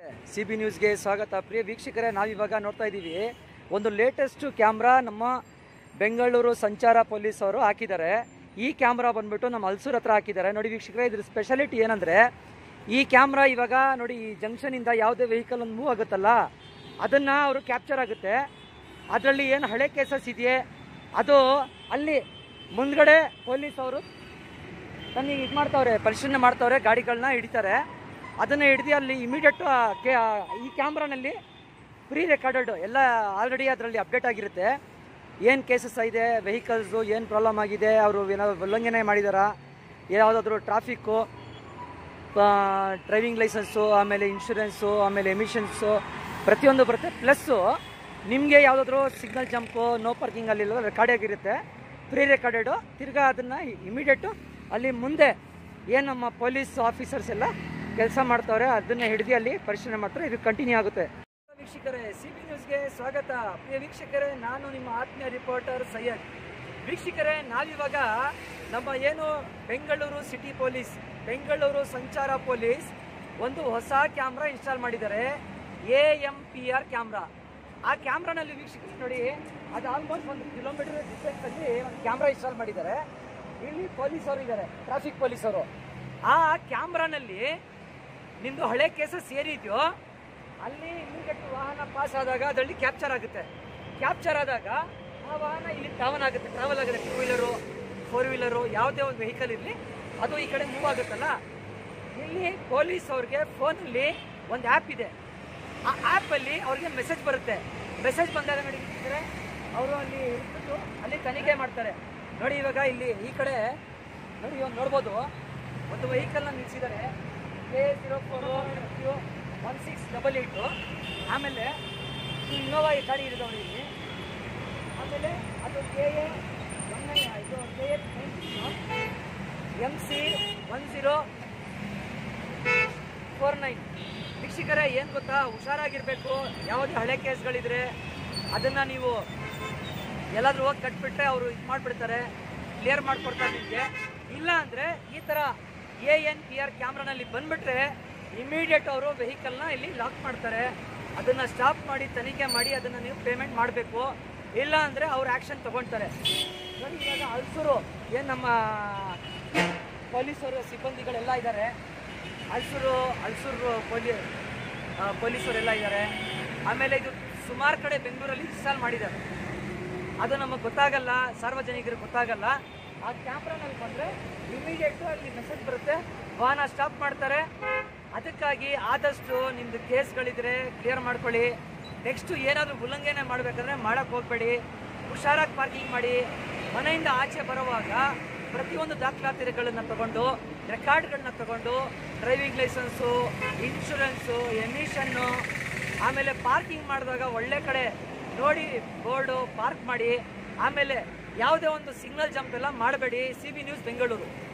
C B ನ್ಯೂಸ್ಗೆ ಸ್ವಾಗತ ಪ್ರಿಯ ವೀಕ್ಷಕರೇ ನಾವಿವಾಗ ನೋಡ್ತಾ ಇದ್ದೀವಿ ಒಂದು ಲೇಟೆಸ್ಟ್ ಕ್ಯಾಮ್ರಾ ನಮ್ಮ ಬೆಂಗಳೂರು ಸಂಚಾರ ಪೊಲೀಸ್ ಅವರು ಹಾಕಿದ್ದಾರೆ ಈ ಕ್ಯಾಮ್ರಾ ಬಂದ್ಬಿಟ್ಟು ನಮ್ಮ ಹಲ್ಸೂರ್ ಹತ್ರ ಹಾಕಿದ್ದಾರೆ ನೋಡಿ ವೀಕ್ಷಕರೇ ಇದ್ರ ಸ್ಪೆಷಾಲಿಟಿ ಏನಂದರೆ ಈ ಕ್ಯಾಮ್ರಾ ಇವಾಗ ನೋಡಿ ಈ ಜಂಕ್ಷನಿಂದ ಯಾವುದೇ ವೆಹಿಕಲ್ ಒಂದು ಮೂವ್ ಆಗುತ್ತಲ್ಲ ಅದನ್ನು ಅವರು ಕ್ಯಾಪ್ಚರ್ ಆಗುತ್ತೆ ಅದರಲ್ಲಿ ಏನು ಹಳೆ ಕೇಸಸ್ ಇದೆಯೇ ಅದು ಅಲ್ಲಿ ಮುಂದ್ಗಡೆ ಪೊಲೀಸ್ ಅವರು ತನಿಗೆ ಇದು ಮಾಡ್ತಾವ್ರೆ ಪರಿಶೀಲನೆ ಮಾಡ್ತಾವ್ರೆ ಗಾಡಿಗಳನ್ನ ಹಿಡಿತಾರೆ ಅದನ್ನು ಹಿಡಿದು ಅಲ್ಲಿ ಇಮಿಡಿಯೇಟ್ ಈ ಕ್ಯಾಮ್ರಾನಲ್ಲಿ ಪ್ರೀ ರೆಕಾರ್ಡೆಡ್ ಎಲ್ಲ ಆಲ್ರೆಡಿ ಅದರಲ್ಲಿ ಅಪ್ಡೇಟ್ ಆಗಿರುತ್ತೆ ಏನು ಕೇಸಸ್ ಇದೆ ವೆಹಿಕಲ್ಸು ಏನು ಪ್ರಾಬ್ಲಮ್ ಆಗಿದೆ ಅವರು ಏನಾದ್ರು ಉಲ್ಲಂಘನೆ ಮಾಡಿದಾರಾ ಯಾವುದಾದ್ರೂ ಟ್ರಾಫಿಕ್ಕು ಡ್ರೈವಿಂಗ್ ಲೈಸೆನ್ಸು ಆಮೇಲೆ ಇನ್ಶೂರೆನ್ಸು ಆಮೇಲೆ ಎಮಿಷನ್ಸು ಪ್ರತಿಯೊಂದು ಬರುತ್ತೆ ಪ್ಲಸ್ಸು ನಿಮಗೆ ಯಾವುದಾದ್ರೂ ಸಿಗ್ನಲ್ ಜಂಪು ನೋ ಪಾರ್ಕಿಂಗ್ ಅಲ್ಲಿ ರೆಕಾರ್ಡ್ ಆಗಿರುತ್ತೆ ಪ್ರೀ ರೆಕಾರ್ಡೆಡು ತಿರ್ಗಾ ಅದನ್ನು ಇಮಿಡಿಯೇಟು ಅಲ್ಲಿ ಮುಂದೆ ಏನು ನಮ್ಮ ಪೊಲೀಸ್ ಆಫೀಸರ್ಸ್ ಎಲ್ಲ ಕೆಲಸ ಮಾಡ್ತಾವ್ರೆ ಅದನ್ನ ಹಿಡಿದು ಅಲ್ಲಿ ಪರಿಶೀಲನೆ ಮಾಡ್ತಾರೆ ಇದು ಕಂಟಿನ್ಯೂ ಆಗುತ್ತೆ ವೀಕ್ಷಕರೇ ಸಿ ಬಿ ನ್ಯೂಸ್ಗೆ ಸ್ವಾಗತ ಪ್ರಿಯ ವೀಕ್ಷಕರೇ ನಾನು ನಿಮ್ಮ ಆತ್ಮೀಯ ರಿಪೋರ್ಟರ್ ಸೈಯದ್ ವೀಕ್ಷಕರೇ ನಾವಿವಾಗ ನಮ್ಮ ಏನು ಬೆಂಗಳೂರು ಸಿಟಿ ಪೊಲೀಸ್ ಬೆಂಗಳೂರು ಸಂಚಾರ ಪೊಲೀಸ್ ಒಂದು ಹೊಸ ಕ್ಯಾಮ್ರಾ ಇನ್ಸ್ಟಾಲ್ ಮಾಡಿದ್ದಾರೆ A M P R camera ಆ ಕ್ಯಾಮ್ರಾನಲ್ಲಿ ವೀಕ್ಷಕರು ನೋಡಿ ಅದು ಆಲ್ಮೋಸ್ಟ್ ಒಂದು ಕಿಲೋಮೀಟರ್ ಡಿಸ್ಟೆನ್ಸ್ ಅಲ್ಲಿ ಒಂದು ಕ್ಯಾಮ್ರಾ ಇನ್ಸ್ಟಾಲ್ ಮಾಡಿದ್ದಾರೆ ಇಲ್ಲಿ ಪೊಲೀಸರು ಇದ್ದಾರೆ ಟ್ರಾಫಿಕ್ ಪೊಲೀಸರು ಆ ಕ್ಯಾಮ್ರಾನಲ್ಲಿ ನಿಮ್ದು ಹಳೆ ಕೇಸಸ್ ಏನಿದೆಯೋ ಅಲ್ಲಿ ಇಮಿಡಿಯೇಟ್ ವಾಹನ ಪಾಸ್ ಆದಾಗ ಅದರಲ್ಲಿ ಕ್ಯಾಪ್ಚರ್ ಆಗುತ್ತೆ ಕ್ಯಾಪ್ಚರ್ ಆದಾಗ ಆ ವಾಹನ ಇಲ್ಲಿ ಟ್ರಾವಲ್ ಆಗುತ್ತೆ ಟ್ರಾವೆಲ್ ಆಗುತ್ತೆ ಟೂ ವೀಲರು ಫೋರ್ ವೀಲರು ಯಾವುದೇ ಒಂದು ವೆಹಿಕಲ್ ಇರಲಿ ಅದು ಈ ಕಡೆ ಮೂವ್ ಆಗುತ್ತಲ್ಲ ಇಲ್ಲಿ ಪೊಲೀಸ್ ಅವ್ರಿಗೆ ಫೋನಲ್ಲಿ ಒಂದು ಆ್ಯಪ್ ಇದೆ ಆ ಆ್ಯಪಲ್ಲಿ ಅವ್ರಿಗೆ ಮೆಸೇಜ್ ಬರುತ್ತೆ ಮೆಸೇಜ್ ಬಂದಾಗ ನೋಡಿ ವೀಕ್ಷಕರೇ, ಅವರು ಅಲ್ಲಿ ಇಟ್ಬಿಟ್ಟು ಅಲ್ಲಿ ತನಿಖೆ ಮಾಡ್ತಾರೆ ನೋಡಿ ಇವಾಗ ಇಲ್ಲಿ ಈ ಕಡೆ ನೋಡಿ ಇವಾಗ ನೋಡ್ಬೋದು ಒಂದು ವೆಹಿಕಲ್ನ ನಿಲ್ಲಿಸಿದ್ದಾರೆ K zero four one six double eight ಆಮೇಲೆ ಇನ್ನೋವಾ ಗಾಡಿ ಇದೆ ನೋಡಿ ಇಲ್ಲಿ ಆಮೇಲೆ ಅದು ಕೆ ಎ ಒನ್ ನೈನ್ ಇದು K A M C one zero four nine ವೀಕ್ಷಕರೇ ಏನು ಗೊತ್ತಾ ಹುಷಾರಾಗಿರ್ಬೇಕು ಯಾವುದೇ ಹಳೆ ಕೇಸ್ಗಳಿದ್ರೆ ಅದನ್ನು ನೀವು ಎಲ್ಲಾದ್ರೂ ಹೋಗಿ ಕಟ್ಬಿಟ್ರೆ ಅವರು ಇದು ಮಾಡಿಬಿಡ್ತಾರೆ ಕ್ಲಿಯರ್ ಮಾಡಿಕೊಡ್ತಾರೆ ನಿಮಗೆ ಇಲ್ಲ ಅಂದರೆ ಈ ಥರ ಎ ಎನ್ ಪಿ ಆರ್ ಕ್ಯಾಮ್ರಾನಲ್ಲಿ ಬಂದುಬಿಟ್ರೆ ಇಮಿಡಿಯೇಟ್ ಅವರು ವೆಹಿಕಲ್ನ ಇಲ್ಲಿ ಲಾಕ್ ಮಾಡ್ತಾರೆ ಅದನ್ನು ಸ್ಟಾಪ್ ಮಾಡಿ ತನಿಖೆ ಮಾಡಿ ಅದನ್ನು ನೀವು ಪೇಮೆಂಟ್ ಮಾಡಬೇಕು ಇಲ್ಲ ಅಂದರೆ ಅವ್ರು ಆ್ಯಕ್ಷನ್ ತೊಗೊಳ್ತಾರೆ ನೋಡಿ ಇವಾಗ ಹಲ್ಸೂರು ಏನು ನಮ್ಮ ಪೊಲೀಸರು ಸಿಬ್ಬಂದಿಗಳೆಲ್ಲ ಇದ್ದಾರೆ ಹಲ್ಸೂರು ಹಲ್ಸೂರು ಪೊಲೀ ಆ, ಪೊಲೀಸರೆಲ್ಲ ಇದ್ದಾರೆ ಆಮೇಲೆ ಇದು ಸುಮಾರು ಕಡೆ ಬೆಂಗಳೂರಲ್ಲಿ ಇನ್ಸ್ಟಾಲ್ ಮಾಡಿದ್ದಾರೆ ಅದು ನಮಗೆ ಗೊತ್ತಾಗಲ್ಲ ಸಾರ್ವಜನಿಕರಿಗೆ ಗೊತ್ತಾಗಲ್ಲ ಆ ಕ್ಯಾಮ್ರಾನಲ್ಲಿ ಬಂದರೆ ಇಮಿಡಿಯೇಟು ಅಲ್ಲಿ ಮೆಸೇಜ್ ಬರುತ್ತೆ ವಾಹನ ಸ್ಟಾಪ್ ಮಾಡ್ತಾರೆ ಅದಕ್ಕಾಗಿ ಆದಷ್ಟು ನಿಮ್ಮದು ಕೇಸ್ಗಳಿದ್ರೆ ಕ್ಲಿಯರ್ ಮಾಡ್ಕೊಳ್ಳಿ ನೆಕ್ಸ್ಟು ಏನಾದರೂ ಉಲ್ಲಂಘನೆ ಮಾಡಬೇಕಂದ್ರೆ ಮಾಡೋಕ್ಕೆ ಹೋಗಬೇಡಿ ಹುಷಾರಾಗಿ ಪಾರ್ಕಿಂಗ್ ಮಾಡಿ ಮನೆಯಿಂದ ಆಚೆ ಬರುವಾಗ ಪ್ರತಿಯೊಂದು ದಾಖಲಾತಿಗಳನ್ನು ತಗೊಂಡು ರೆಕಾರ್ಡ್ಗಳನ್ನ ತಗೊಂಡು ಡ್ರೈವಿಂಗ್ ಲೈಸೆನ್ಸು ಇನ್ಶೂರೆನ್ಸು ಎಮಿಷನ್ನು ಆಮೇಲೆ ಪಾರ್ಕಿಂಗ್ ಮಾಡಿದಾಗ ಒಳ್ಳೆ ಕಡೆ ನೋಡಿ ಬೋರ್ಡು ಪಾರ್ಕ್ ಮಾಡಿ ಆಮೇಲೆ ಯಾವುದೇ ಒಂದು ಸಿಗ್ನಲ್ ಜಂಪ್ ಎಲ್ಲ ಮಾಡಬೇಡಿ ಸಿ ಬಿ ನ್ಯೂಸ್ ಬೆಂಗಳೂರು